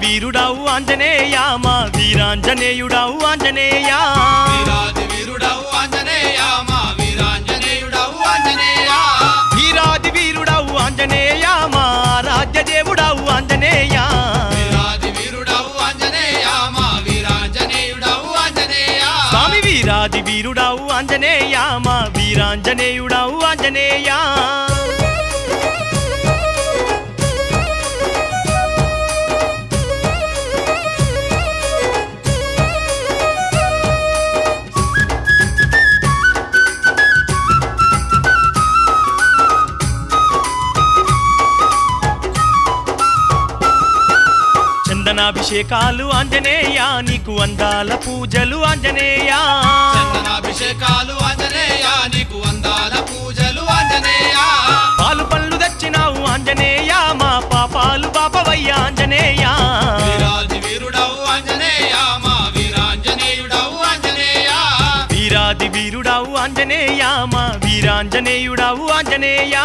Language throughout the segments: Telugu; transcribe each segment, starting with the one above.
వీరుడవు ఆంజనేయ మా వీరాంజనేయుడవు ఆంజనేయ వీరాది వీరుడవు ఆంజనేయ మా వీరాంజనేయుడవు ఆంజనేయ వీరాది వీరుడవు ఆంజనేయ మా రాజ్య దేవుడవు ఆంజనేయ వీరాది వీరుడవు ఆంజనేయ మా వీరాంజనేయుడవు ఆంజనేయ స్వామి వీరాది వీరుడవు ఆంజనేయ మా వీరాంజనేయుడవు ఆంజనేయ చందనాభిషేకాలు ఆంజనేయ నీకు అందాల పూజలు ఆంజనేయ చందనాభిషేకాలు ఆంజనేయ నీకు వందాల పూజలు ఆంజనేయ పాలు పళ్ళు తెచ్చినావు ఆంజనేయ మా పాపాలు పాపవయ్య ఆంజనేయ వీరాది వీరుడవు ఆంజనేయ మా వీరాంజనేయుడవు ఆంజనేయ వీరాది వీరుడవు ఆంజనేయ మా వీరాంజనేయుడవు ఆంజనేయ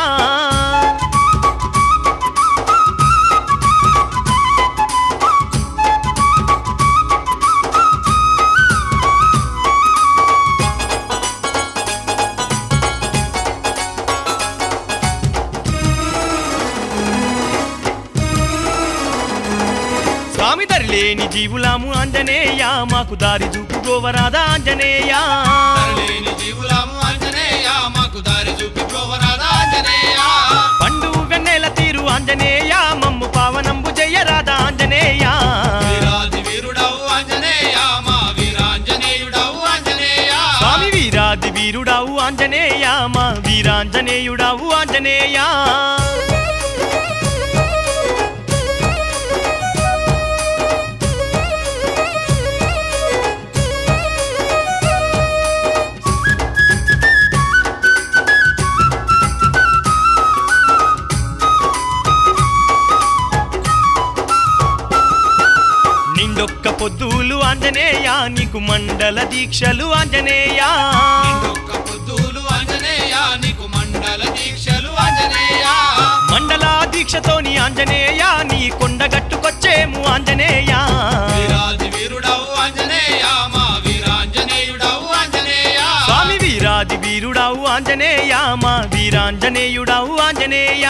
స్వామి దరిలేని జీవులాము ఆంజనేయ మాకు దారి చూపు గోవరాధా ఆంజనేయ తరలేని జీవులము ఆంజనేయ మాకు దారి చూపి ప్రోవరాద ఆంజనేయ పండు వెన్నెల తీరు ఆంజనేయ మమ్ము పావనంబు జయరాధా ఆంజనేయ వీరాది వీరుడవు ఆంజనేయ మా వీరాంజనేయుడవు ఆంజనేయ స్వామి వీరాది వీరుడవు ఆంజనేయ మా వీరాంజనేయుడవు ఆంజనేయ నిండొక్క పొద్దులు ఆంజనేయ నీకు మండల దీక్షలు ఆంజనేయ నిండొక్క పొద్దులు ఆంజనేయ నీకు మండల దీక్షలు ఆంజనేయ మండల దీక్షతోని ఆంజనేయ నీ కొండగట్టుకొచ్చేము ఆంజనేయ వీరాది వీరుడవు ఆంజనేయ మా వీరాంజనేయుడవు ఆంజనేయ స్వామి వీరాది వీరుడవు ఆంజనేయ మా వీరాంజనేయుడవు ఆంజనేయ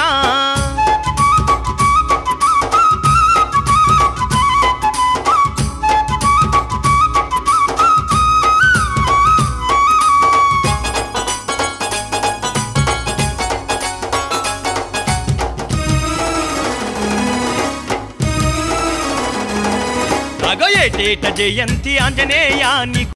అగ ఏటేట జయంతి ఆంజనేయ నీకు